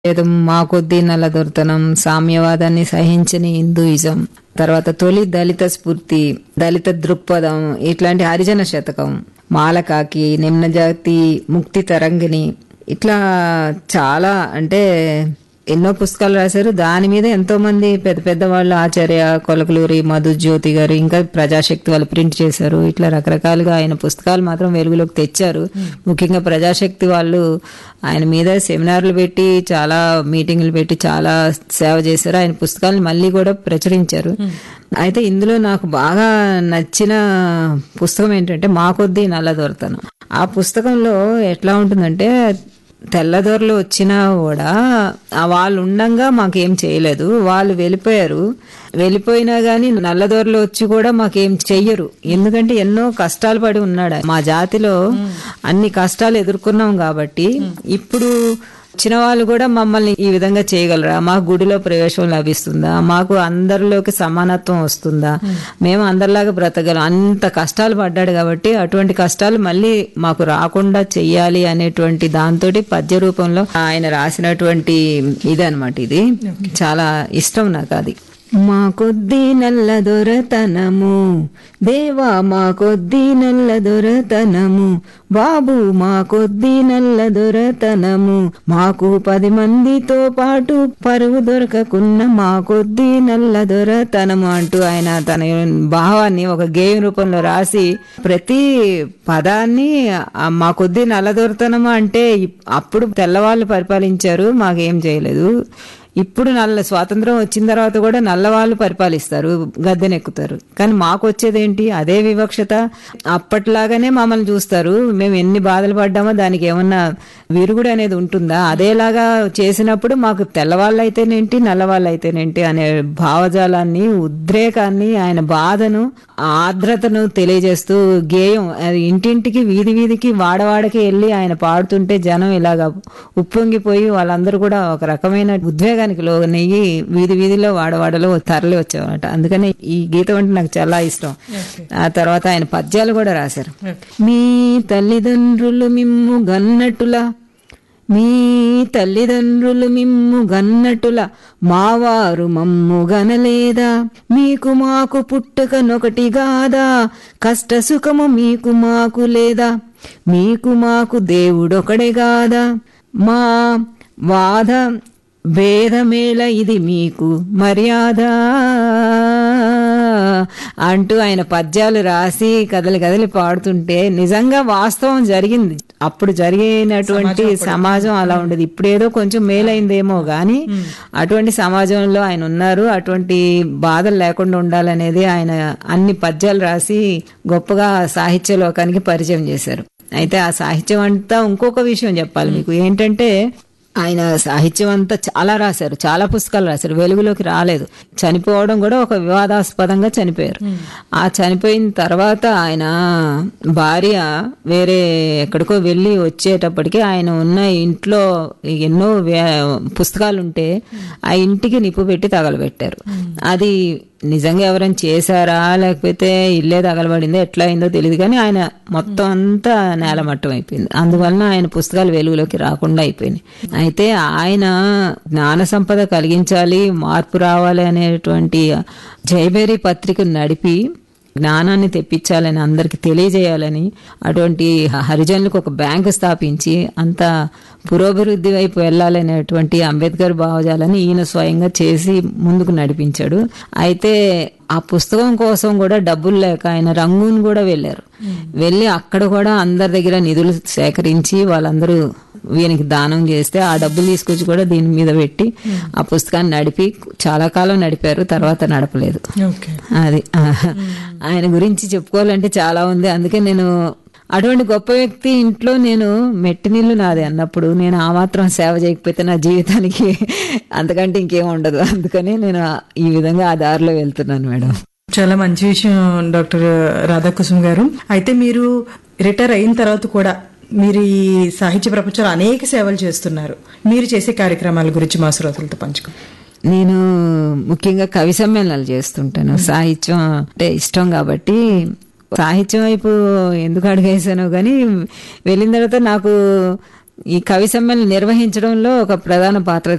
లేదు మా కొద్దీ నల్లదొరతనం సామ్యవాదాన్ని సహించని హిందూయిజం తర్వాత తొలి దళిత స్ఫూర్తి దళిత దృక్పథం ఇట్లాంటి హరిజన శతకం మాలకాకి నిమ్నజాతి ముక్తి తరంగిణి ఇట్లా చాలా అంటే ఎన్నో పుస్తకాలు రాశారు దాని మీద ఎంతో మంది పెద్ద పెద్ద వాళ్ళు ఆచార్య కొలకలూరి మధు జ్యోతి గారు ఇంకా ప్రజాశక్తి వాళ్ళు ప్రింట్ చేశారు ఇట్లా రకరకాలుగా ఆయన పుస్తకాలు మాత్రం వెలుగులోకి తెచ్చారు ముఖ్యంగా ప్రజాశక్తి వాళ్ళు ఆయన మీద సెమినార్లు పెట్టి చాలా మీటింగ్లు పెట్టి చాలా సేవ చేశారు ఆయన పుస్తకాలను మళ్ళీ కూడా ప్రచురించారు అయితే ఇందులో నాకు బాగా నచ్చిన పుస్తకం ఏంటంటే మా కొద్దీ నల్లదొరతనం ఆ పుస్తకంలో ఎట్లా ఉంటుందంటే తెల్లదొరలు వచ్చినా కూడా ఆ వాళ్ళు ఉండంగా మాకేం చేయలేదు వాళ్ళు వెళ్ళిపోయారు వెళ్ళిపోయినా గానీ నల్లదొరలు వచ్చి కూడా మాకేం చెయ్యరు ఎందుకంటే ఎన్నో కష్టాలు పడి ఉన్నాడు మా జాతిలో అన్ని కష్టాలు ఎదుర్కొన్నాం కాబట్టి ఇప్పుడు వచ్చిన వాళ్ళు కూడా మమ్మల్ని ఈ విధంగా చేయగలరా మాకు గుడిలో ప్రవేశం లభిస్తుందా మాకు అందరిలోకి సమానత్వం వస్తుందా మేము అందరిలాగా బ్రతకగలం అంత కష్టాలు పడ్డాడు కాబట్టి అటువంటి కష్టాలు మళ్ళీ మాకు రాకుండా చెయ్యాలి అనేటువంటి దాంతో పద్య రూపంలో ఆయన రాసినటువంటి ఇదనమాట ఇది చాలా ఇష్టం నాకు అది మా కొద్దీ నల్ల దొరతనము దేవా మా కొద్దీ నల్ల దొరతనము బాబు మా కొద్దీ నల్ల దొరతనము మాకు పది మందితో పాటు పరువు దొరకకున్న మా కొద్దీ నల్ల దొరతనము అంటూ ఆయన తన భావాన్ని ఒక గేయం రూపంలో రాసి ప్రతి పదాన్ని ఆ మా కొద్దీ నల్ల దొరతనము అంటే ఇప్- అప్పుడు తెల్లవాళ్ళు పరిపాలించారు మాకేం చేయలేదు ఇప్పుడు నల్ల స్వాతంత్రం వచ్చిన తర్వాత కూడా నల్లవాళ్ళు పరిపాలిస్తారు గద్దెనెక్కుతారు కానీ మాకు వచ్చేదేంటి అదే వివక్షత అప్పట్లాగానే మమ్మల్ని చూస్తారు మేము ఎన్ని బాధలు పడ్డామో దానికి ఏమన్నా విరుగుడు అనేది ఉంటుందా అదేలాగా చేసినప్పుడు మాకు తెల్లవాళ్ళు అయితేనేంటి నల్లవాళ్ళు అయితేనేంటి అనే భావజాలాన్ని ఉద్రేకాన్ని ఆయన బాధను ఆర్ద్రతను తెలియజేస్తూ గేయం అది ఇంటింటికి వీధి వీధికి వాడవాడకి వెళ్ళి ఆయన పాడుతుంటే జనం ఇలాగా ఉప్పొంగిపోయి వాళ్ళందరూ కూడా ఒక రకమైన ఉద్వేగానికి లోనయ్యి వీధి వీధిలో వాడవాడలో తరలి వచ్చేవారట అందుకని ఈ గీతం అంటే నాకు చాలా ఇష్టం ఆ తర్వాత ఆయన పద్యాలు కూడా రాశారు మీ తల్లిదండ్రులు మిమ్ము గన్నట్టులా మీ తల్లిదండ్రులు మిమ్ము గన్నట్టుల మావారు మమ్ము గనలేదా మీకు మాకు పుట్టుక నొకటి గాదా కష్ట సుఖము మీకు మాకు లేదా మీకు మాకు దేవుడొకడే గాదా మా వాద భేదమేళ ఇది మీకు మర్యాద అంటూ ఆయన పద్యాలు రాసి కదలి కదలి పాడుతుంటే నిజంగా వాస్తవం జరిగింది అప్పుడు జరిగినటువంటి సమాజం అలా ఉండేది ఇప్పుడేదో కొంచెం మేలైందేమో గాని అటువంటి సమాజంలో ఆయన ఉన్నారు అటువంటి బాధలు లేకుండా ఉండాలనేది ఆయన అన్ని పద్యాలు రాసి గొప్పగా సాహిత్య లోకానికి పరిచయం చేశారు అయితే ఆ సాహిత్యం అంతా ఇంకొక విషయం చెప్పాలి మీకు ఏంటంటే ఆయన సాహిత్యం అంతా చాలా రాశారు చాలా పుస్తకాలు రాశారు వెలుగులోకి రాలేదు చనిపోవడం కూడా ఒక వివాదాస్పదంగా చనిపోయారు ఆ చనిపోయిన తర్వాత ఆయన భార్య వేరే ఎక్కడికో వెళ్ళి వచ్చేటప్పటికి ఆయన ఉన్న ఇంట్లో ఎన్నో వే- పుస్తకాలు ఉంటే ఆ ఇంటికి నిప్పు పెట్టి తగలబెట్టారు అది నిజంగా ఎవరైనా చేశారా లేకపోతే ఇల్లే తగలబడిందో ఎట్లా అయిందో తెలియదు కానీ ఆయన మొత్తం అంతా నేలమట్టం అయిపోయింది అందువలన ఆయన పుస్తకాలు వెలుగులోకి రాకుండా అయిపోయినాయి అయితే ఆయన జ్ఞాన సంపద కలిగించాలి మార్పు రావాలి అనేటువంటి జైబేరి పత్రికను నడిపి జ్ఞానాన్ని తెప్పించాలని అందరికి తెలియజేయాలని అటువంటి హరిజనులకు ఒక బ్యాంకు స్థాపించి అంత పురోభివృద్ధి వైపు వెళ్ళాలనేటువంటి అంబేద్కర్ భావజాలని ఈయన స్వయంగా చేసి ముందుకు నడిపించాడు అయితే ఆ పుస్తకం కోసం కూడా డబ్బులు లేక ఆయన రంగూన్ కూడా వెళ్ళారు వెళ్ళి అక్కడ కూడా అందరి దగ్గర నిధులు సేకరించి వాళ్ళందరూ వీనికి దానం చేస్తే ఆ డబ్బులు తీసుకొచ్చి కూడా దీని మీద పెట్టి ఆ పుస్తకాన్ని నడిపి చాలా కాలం నడిపారు తర్వాత నడపలేదు ఓకే అది ఆ, ఆయన గురించి చెప్పుకోవాలంటే చాలా ఉంది అందుకే నేను అటువంటి గొప్ప వ్యక్తి ఇంట్లో నేను మెట్టినిల్లు నాది అన్నప్పుడు నేను ఆ మాత్రం సేవ చేయకపోతే నా జీవితానికి అంతకంటే ఇంకేం ఉండదు అందుకని నేను ఆ- ఈ విధంగా ఆ దారిలో వెళ్తున్నాను మేడం చాలా మంచి విషయం డాక్టర్ రాధాకుసుమ్ గారు అయితే మీరు రిటైర్ అయిన తర్వాత కూడా మీరు ఈ సాహిత్య ప్రపంచంలో అనేక సేవలు చేస్తున్నారు మీరు చేసే కార్యక్రమాల గురించి మా శ్రోతలతో పంచుకో నేను ముఖ్యంగా కవి సమ్మేళనాలు చేస్తుంటాను సాహిత్యం అంటే ఇష్టం కాబట్టి సాహిత్యం వైపు ఎందుకు అడిగేసాను కానీ వెళ్ళిన తర్వాత నాకు ఈ కవి సమ్మేళనం నిర్వహించడంలో ఒక ప్రధాన పాత్ర